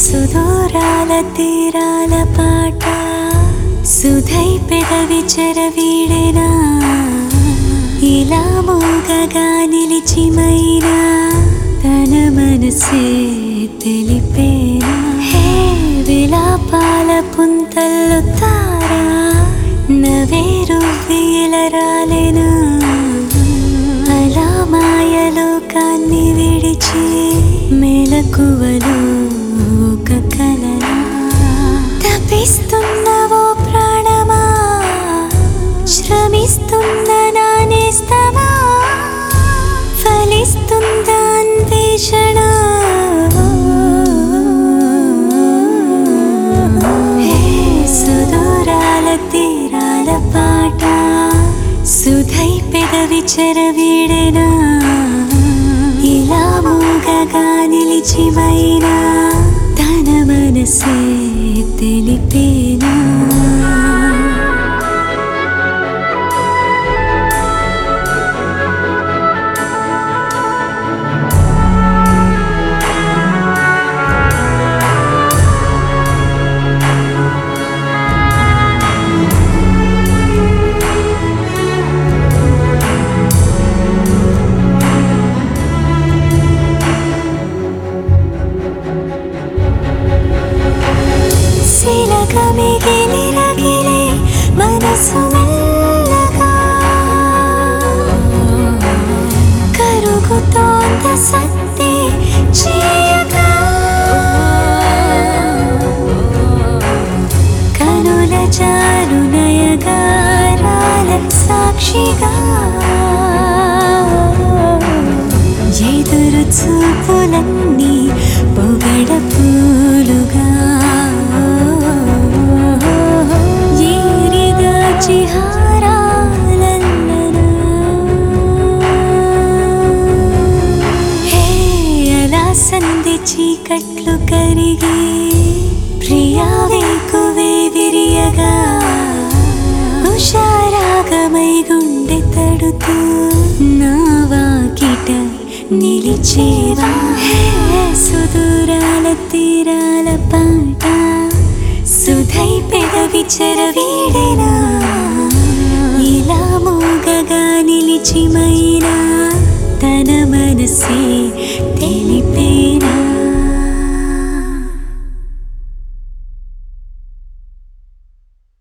సుదూరాల తీరాల పాట సుధై పెదవి చెరవీడెనా ఇలా మూగగా నిలిచిమైనా తన మనసే తెలిపేనా హే విలాపాల పుంతల్లు తారా నవేరు వీల రాలేనా అలా మాయలోకాన్ని విడిచి మెలకువలు ఒక కలలా తపిస్తున్నవో ప్రాణమా శ్రమిస్తున్న నానేస్తమా ఫలిస్తుంద అన్వేషణ హే సుదూరాల తీరాల పాట సుధై పెదవి చెరవీడెనా ఇలా మూగగా నిలిచిమైనా తన మనసే తెలిపేనా శిలక మిగిలి రగిలే మనసు మెల్లగా కరుగుతోంద సత్తే చేయగా కనుల జారు నయగారాల సాక్షిగా ఎదురు చూపులన్నీ పొగడ పూలుగా ఏరిగా చిహారాలన్ననా హే అలా సంధి చీకట్లు కరిగి ప్రియా వేకువే విరియగా ఉషారాగమై గుండె తడుతూ నా వాకిట నిలిచేవా హే సుదూరాల తీరాల పాట సుధై పెదవి చెరవీడెనా ఇలా మూగగా నిలిచిమైనా తన మనసే తెలిపేనా